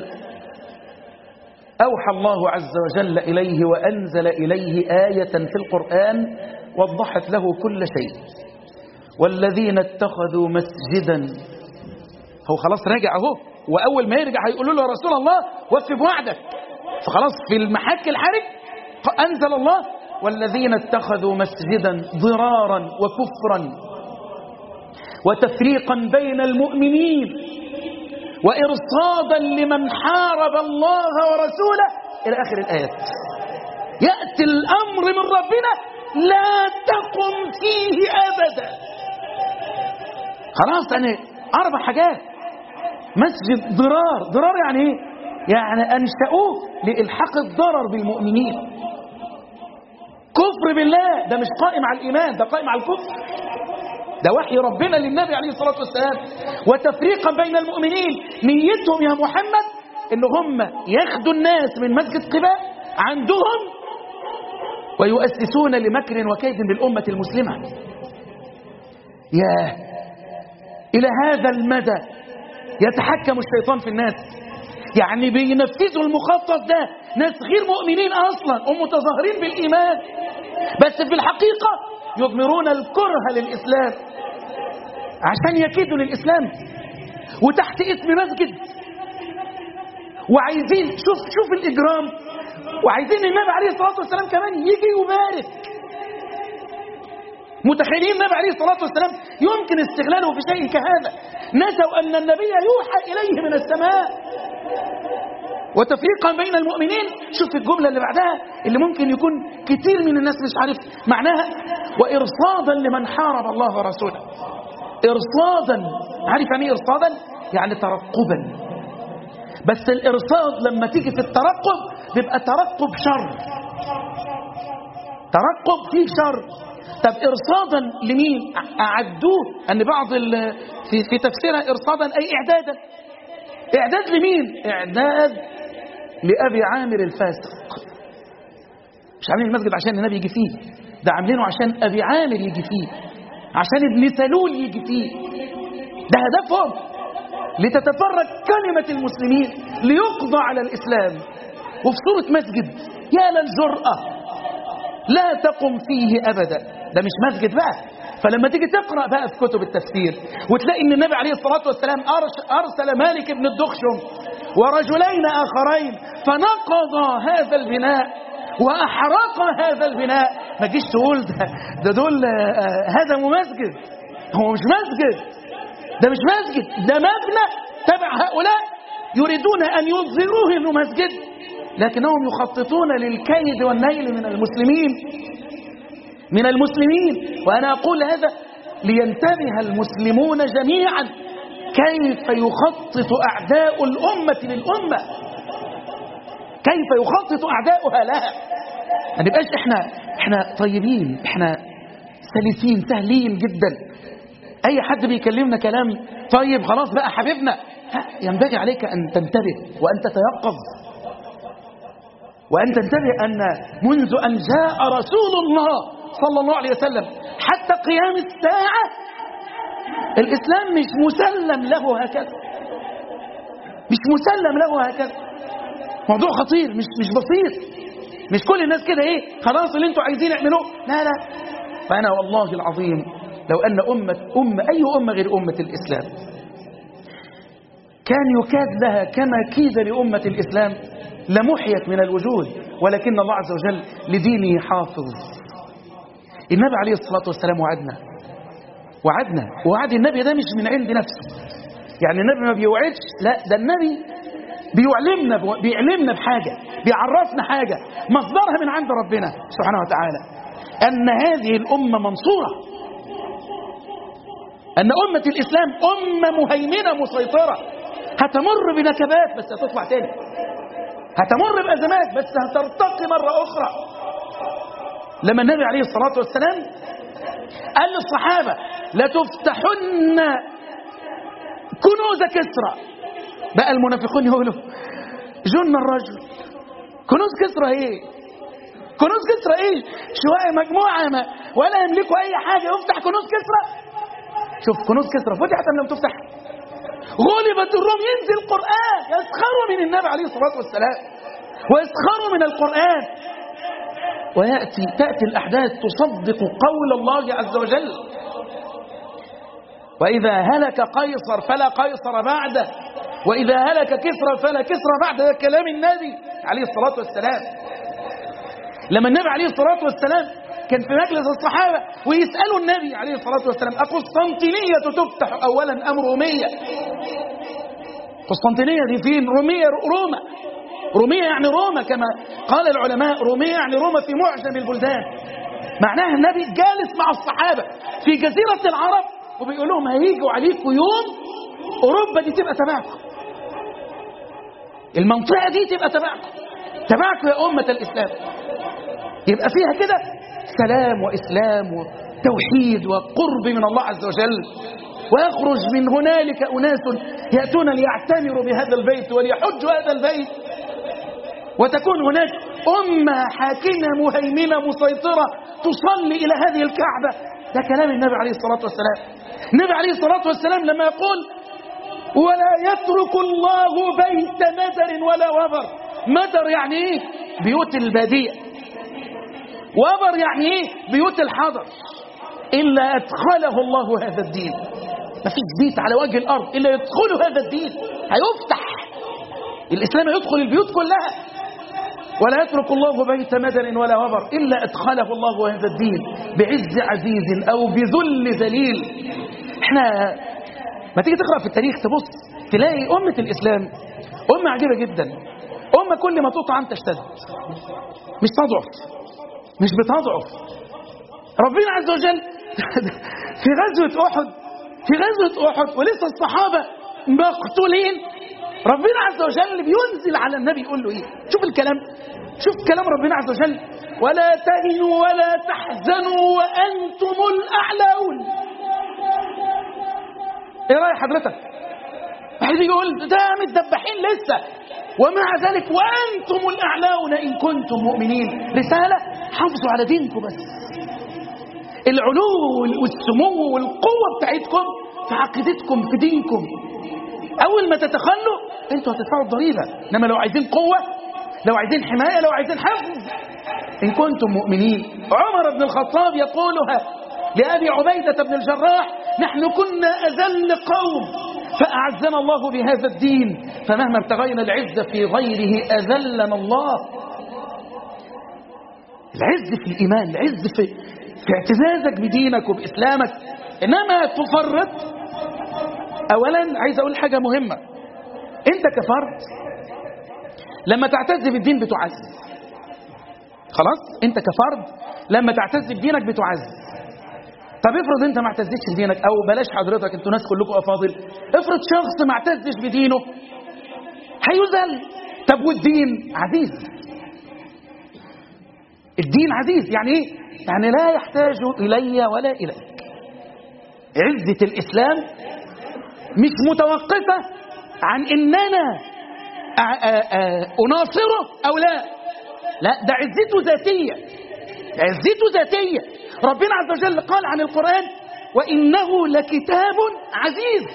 أوحى الله عز وجل إليه وأنزل إليه آية في القرآن وضحت له كل شيء والذين اتخذوا مسجدا هو خلاص راجع اهو وأول ما يرجع هيقولوا له يا رسول الله وفي بوعدك فخلاص في المحك الحرج أنزل الله والذين اتخذوا مسجدا ضرارا وكفرا وتفريقا بين المؤمنين وإرصادا لمن حارب الله ورسوله إلى آخر الآيات يأتي الأمر من ربنا لا تقم فيه أبدا خلاص يعني أربع حاجات مسجد ضرار ضرار يعني إيه؟ يعني أنشأوه لإلحاق الضرر بالمؤمنين كفر بالله ده مش قائم على الإيمان ده قائم على الكفر ده وحي ربنا للنبي عليه الصلاة والسلام وتفريقا بين المؤمنين نيتهم يا محمد ان هم ياخدوا الناس من مسجد قباء عندهم ويؤسسون لمكر وكيد بالأمة المسلمة يا إلى هذا المدى يتحكم الشيطان في الناس يعني بينفذوا المخطط ده ناس غير مؤمنين أصلا ومتظاهرين بالإيمان بس في الحقيقة يضمرون الكره للإسلام عشان يكيدوا للإسلام وتحت اسم مسجد وعايزين شوف شوف الإجرام وعايزين النبي عليه الصلاة والسلام كمان يجي يبارك متخيلين النبي عليه الصلاة والسلام يمكن استغلاله في شيء كهذا نسوا أن النبي يوحى إليه من السماء وتفريقا بين المؤمنين شوف الجملة اللي بعدها اللي ممكن يكون كتير من الناس مش عارف معناها وإرصادا لمن حارب الله ورسوله إرصادا عارف يعني إيه إرصادا يعني ترقبا بس الإرصاد لما تيجي في الترقب بيبقى ترقب شر ترقب فيه شر طب إرصادا لمين أعدوه أن بعض في, في تفسيرها إرصادا أي إعدادا إعداد لمين إعداد لأبي عامر الفاسق مش عاملين المسجد عشان النبي يجي فيه ده عاملينه عشان أبي عامر يجي فيه عشان ابن سلول يجي فيه ده هدفهم لتتفرج كلمة المسلمين ليقضى على الإسلام وفي صورة مسجد يا للجرأة لا تقم فيه أبدا ده مش مسجد بقى فلما تيجي تقرأ بقى في كتب التفسير وتلاقي ان النبي عليه الصلاة والسلام أرسل مالك بن الدخشم ورجلين آخرين فنقض هذا البناء وأحرق هذا البناء ما تجيش تقول ده, ده دول هدموا مسجد هو مش مسجد ده مش مسجد ده مبنى تبع هؤلاء يريدون أن يظهروه أنه مسجد لكنهم يخططون للكيد والنيل من المسلمين من المسلمين وأنا أقول هذا لينتبه المسلمون جميعا كيف يخطط أعداء الأمة للأمة كيف يخطط أعداؤها لها ما نبقاش احنا احنا طيبين احنا سلسين سهلين جدا اي حد بيكلمنا كلام طيب خلاص بقى حبيبنا ينبغي عليك ان تنتبه وان تتيقظ وان تنتبه ان منذ ان جاء رسول الله صلى الله عليه وسلم حتى قيام الساعه الإسلام مش مسلم له هكذا مش مسلم له هكذا موضوع خطير مش مش بسيط مش كل الناس كده ايه خلاص اللي انتوا عايزين اعملوه لا لا فأنا والله العظيم لو أن أمة أمة أي أمة غير أمة الإسلام كان يكاد لها كما كيد لأمة الإسلام لمحيت من الوجود ولكن الله عز وجل لدينه حافظ النبي عليه الصلاة والسلام وعدنا وعدنا وعد النبي ده مش من عند نفسه يعني النبي ما بيوعدش لا ده النبي بيعلمنا بيعلمنا بحاجة بيعرفنا حاجة مصدرها من عند ربنا سبحانه وتعالى أن هذه الأمة منصورة أن أمة الإسلام أمة مهيمنة مسيطرة هتمر بنكبات بس هتطلع تاني هتمر بأزمات بس هترتقي مرة أخرى لما النبي عليه الصلاة والسلام قال للصحابة لتفتحن كنوز كسرى بقى المنافقون يقولوا جن الرجل كنوز كسرى ايه كنوز كسرى ايه شوية مجموعة ما ولا يملكوا اي حاجة يفتح كنوز كسرى شوف كنوز كسرى فتحت ام لم تفتح غلبت الروم ينزل القرآن يسخروا من النبي عليه الصلاة والسلام ويسخروا من القرآن ويأتي تأتي الأحداث تصدق قول الله عز وجل وإذا هلك قيصر فلا قيصر بعده وإذا هلك كسرى فلا كسرى بعده ده كلام النبي عليه الصلاة والسلام لما النبي عليه الصلاة والسلام كان في مجلس الصحابة ويسألوا النبي عليه الصلاة والسلام أقسطنطينية تفتح أولا أم رومية قسطنطينية دي فين رومية روما رومية يعني روما كما قال العلماء رومية يعني روما في معجم البلدان معناها النبي جالس مع الصحابة في جزيرة العرب وبيقول لهم هيجوا عليكم يوم أوروبا دي تبقى تبعكم المنطقة دي تبقى تبعكم تبعكم يا أمة الإسلام يبقى فيها كده سلام وإسلام وتوحيد وقرب من الله عز وجل ويخرج من هنالك أناس يأتون ليعتمروا بهذا البيت وليحجوا هذا البيت وتكون هناك أمة حاكمة مهيمنة مسيطرة تصلي إلى هذه الكعبة ده كلام النبي عليه الصلاة والسلام النبي عليه الصلاة والسلام لما يقول ولا يترك الله بيت مدر ولا وبر مدر يعني ايه بيوت البادية وبر يعني ايه بيوت الحضر إلا أدخله الله هذا الدين ما فيش بيت على وجه الأرض إلا يدخله هذا الدين هيفتح الإسلام يدخل البيوت كلها ولا يترك الله بيت مدر ولا وبر إلا أدخله الله هذا الدين بعز عزيز أو بذل ذليل احنا ما تيجي تقرأ في التاريخ تبص تلاقي أمة الإسلام أمة عجيبة جدا أمة كل ما تطعم تشتد مش تضعف مش بتضعف ربنا عز وجل في غزوة أحد في غزوة أحد ولسه الصحابة مقتولين ربنا عز وجل بينزل على النبي يقول له ايه شوف الكلام شوف كلام ربنا عز وجل ولا تهنوا ولا تحزنوا وأنتم الأعلون ايه رأي حضرتك واحد يقول ده متدبحين لسه ومع ذلك وأنتم الأعلون إن كنتم مؤمنين رسالة حافظوا على دينكم بس العلو والسمو والقوة بتاعتكم في عقيدتكم في دينكم أول ما تتخلوا انتوا هتدفعوا الضريبة إنما لو عايزين قوة لو عايزين حماية لو عايزين حفظ إن كنتم مؤمنين عمر بن الخطاب يقولها لأبي عبيدة بن الجراح نحن كنا أذل قوم فأعزنا الله بهذا الدين فمهما ابتغينا العزة في غيره أذلنا الله العز في الإيمان العز في, في اعتزازك بدينك وبإسلامك إنما تفرط أولا عايز أقول حاجة مهمة أنت كفرد لما تعتز بالدين بتعز خلاص أنت كفرد لما تعتز بدينك بتعز طب افرض انت ما اعتزتش بدينك او بلاش حضرتك انتوا ناس كلكم افاضل افرض شخص ما اعتزش بدينه هيذل طب والدين عزيز الدين عزيز يعني ايه يعني لا يحتاج الي ولا اليك عزة الاسلام مش متوقفة عن اننا اناصره او لا لا ده عزته ذاتية عزته ذاتية ربنا عز وجل قال عن القرآن وإنه لكتاب عزيز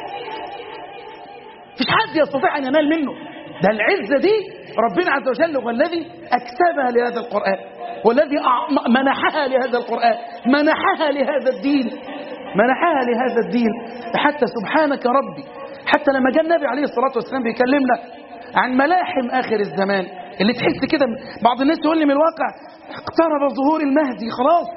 مفيش حد يستطيع أن ينال منه ده العزة دي ربنا عز وجل هو الذي أكسبها لهذا القرآن والذي أع- منحها لهذا القرآن منحها لهذا الدين منحها لهذا الدين حتى سبحانك ربي حتى لما جاء النبي عليه الصلاة والسلام بيكلمنا عن ملاحم آخر الزمان اللي تحس كده بعض الناس يقول لي من الواقع اقترب ظهور المهدي خلاص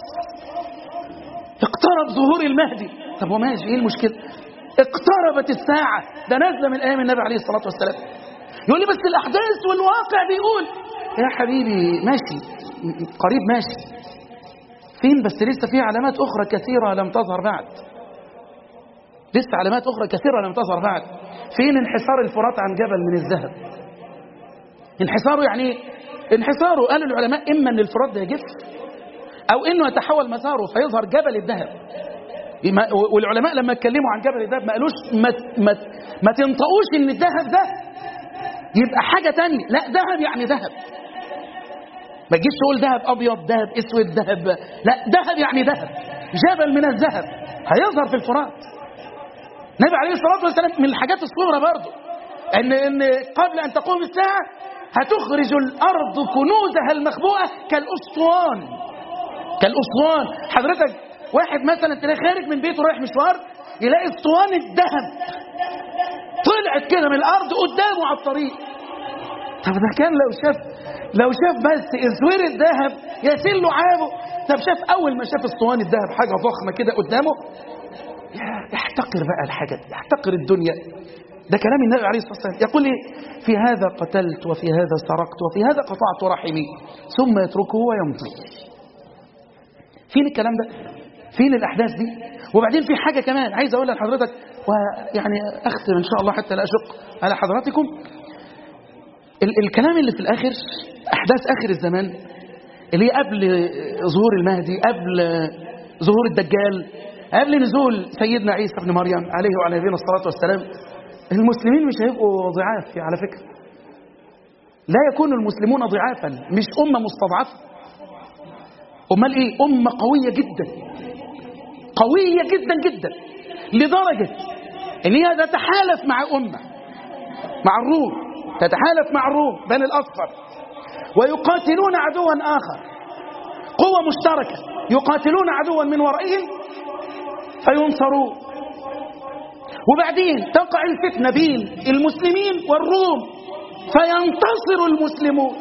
اقترب ظهور المهدي طب وماشي ايه المشكلة اقتربت الساعة ده نازلة من أيام النبي عليه الصلاة والسلام يقول لي بس الأحداث والواقع بيقول يا حبيبي ماشي قريب ماشي فين بس لسه في علامات أخرى كثيرة لم تظهر بعد لسه علامات أخرى كثيرة لم تظهر بعد فين انحسار الفرات عن جبل من الذهب انحساره يعني ايه؟ انحساره قال العلماء إما أن الفرات ده يجف أو أنه يتحول مساره فيظهر جبل الذهب ما- والعلماء لما اتكلموا عن جبل الذهب ما قالوش ما, ما, ما تنطقوش ان الذهب ده يبقى حاجة تانية لا ذهب يعني ذهب ما تجيش تقول ذهب ابيض ذهب اسود ذهب لا ذهب يعني ذهب جبل من الذهب هيظهر في الفرات النبي عليه الصلاة والسلام من الحاجات الصغرى برضه ان ان قبل ان تقوم الساعة هتخرج الارض كنوزها المخبوءة كالاسطوان كالاسطوان حضرتك واحد مثلا تلاقي خارج من بيته رايح مشوار يلاقي اسطوان الذهب طلعت كده من الارض قدامه على الطريق طب ده كان لو شاف لو شاف بس اسوير الذهب يسيل له عابه طب شاف اول ما شاف اسطوان الذهب حاجه ضخمه كده قدامه يا- يحتقر بقى الحاجه دي يحتقر الدنيا ده كلام النبي عليه الصلاه والسلام يقول لي في هذا قتلت وفي هذا سرقت وفي هذا قطعت رحمي ثم يتركه ويمضي فين الكلام ده فين الاحداث دي وبعدين في حاجه كمان عايز اقولها لحضرتك ويعني اختم ان شاء الله حتى لا اشق على حضراتكم ال الكلام اللي في الاخر احداث اخر الزمان اللي هي قبل ظهور المهدي قبل ظهور الدجال قبل نزول سيدنا عيسى بن مريم عليه وعلى نبينا الصلاه والسلام المسلمين مش هيبقوا ضعاف على فكره لا يكون المسلمون ضعافا مش امه مستضعفه امال ايه امه قويه جدا قويه جدا جدا لدرجه ان هي تتحالف مع امه مع الروم تتحالف مع الروم بني الاصفر ويقاتلون عدوا اخر قوه مشتركه يقاتلون عدوا من ورائهم فينصرون وبعدين تقع الفتنه بين المسلمين والروم فينتصر المسلمون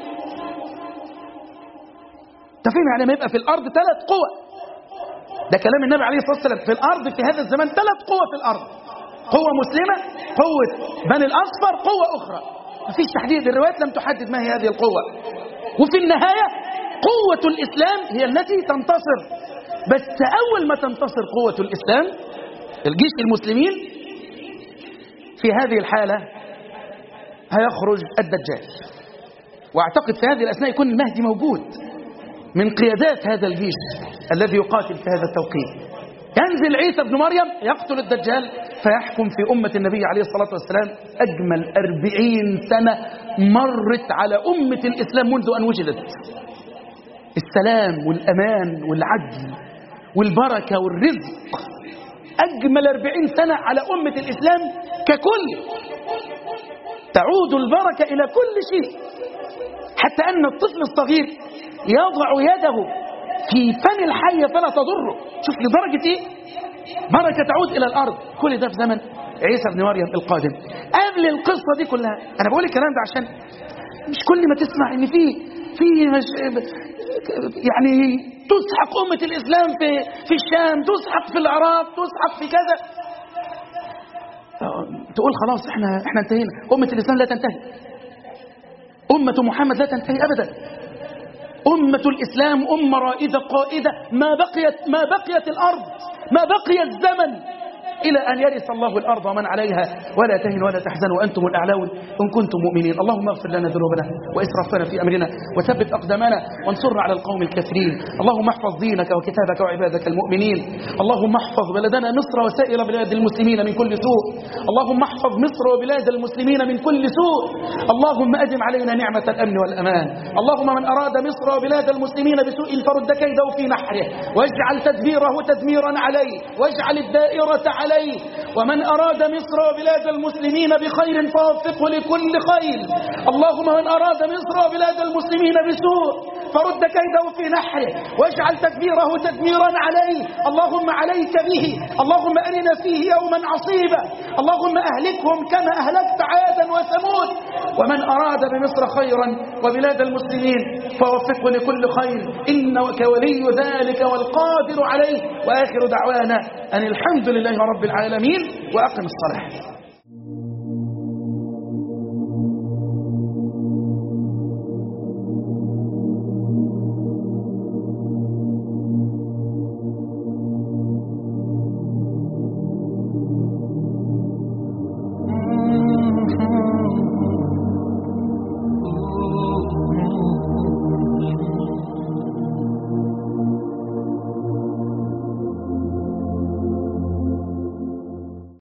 انت فاهم يعني ما يبقى في الارض ثلاث قوى ده كلام النبي عليه الصلاه والسلام في الارض في هذا الزمان ثلاث قوى في الارض قوه مسلمه قوه بني الاصفر قوه اخرى مفيش تحديد الروايات لم تحدد ما هي هذه القوه وفي النهايه قوه الاسلام هي التي تنتصر بس اول ما تنتصر قوه الاسلام الجيش المسلمين في هذه الحاله هيخرج الدجال واعتقد في هذه الاثناء يكون المهدي موجود من قيادات هذا الجيش الذي يقاتل في هذا التوقيت ينزل عيسى بن مريم يقتل الدجال فيحكم في أمة النبي عليه الصلاة والسلام أجمل أربعين سنة مرت على أمة الإسلام منذ أن وجدت السلام والأمان والعدل والبركة والرزق أجمل أربعين سنة على أمة الإسلام ككل تعود البركة إلى كل شيء حتى أن الطفل الصغير يضع يده في فم الحية فلا تضره شوف لدرجة إيه بركة تعود إلى الأرض كل ده في زمن عيسى بن مريم القادم قبل القصة دي كلها أنا بقول الكلام ده عشان مش كل ما تسمع إن في في مش يعني تسحق أمة الإسلام في في الشام تسحق في العراق تسحق في كذا تقول خلاص احنا احنا انتهينا أمة الإسلام لا تنتهي أمة محمد لا تنتهي أبدا أمة الإسلام أمة رائدة قائدة ما بقيت ما بقيت الأرض ما بقي الزمن إلى أن يرث الله الأرض ومن عليها ولا تهنوا ولا تحزنوا وأنتم الأعلون إن كنتم مؤمنين اللهم اغفر لنا ذنوبنا وإسرافنا في أمرنا وثبت أقدامنا وانصرنا على القوم الكافرين اللهم احفظ دينك وكتابك وعبادك المؤمنين اللهم احفظ بلدنا مصر وسائر بلاد المسلمين من كل سوء اللهم احفظ مصر وبلاد المسلمين من كل سوء اللهم أدم علينا نعمة الأمن والأمان اللهم من أراد مصر وبلاد المسلمين بسوء فرد كيده في نحره واجعل تدبيره تدميرا عليه واجعل الدائرة عليه ومن أراد مصر وبلاد المسلمين بخير فوفقه لكل خير اللهم من أراد مصر وبلاد المسلمين بسوء فرد كيده في نحره واجعل تدبيره تدميرا عليه اللهم عليك به اللهم أرنا فيه يوما عصيبا اللهم أهلكهم كما أهلكت عادا وثمود ومن أراد بمصر خيرا وبلاد المسلمين فوفقه لكل خير إنك ولي ذلك والقادر عليه وآخر دعوانا أن الحمد لله رب العالمين وأقم الصلاة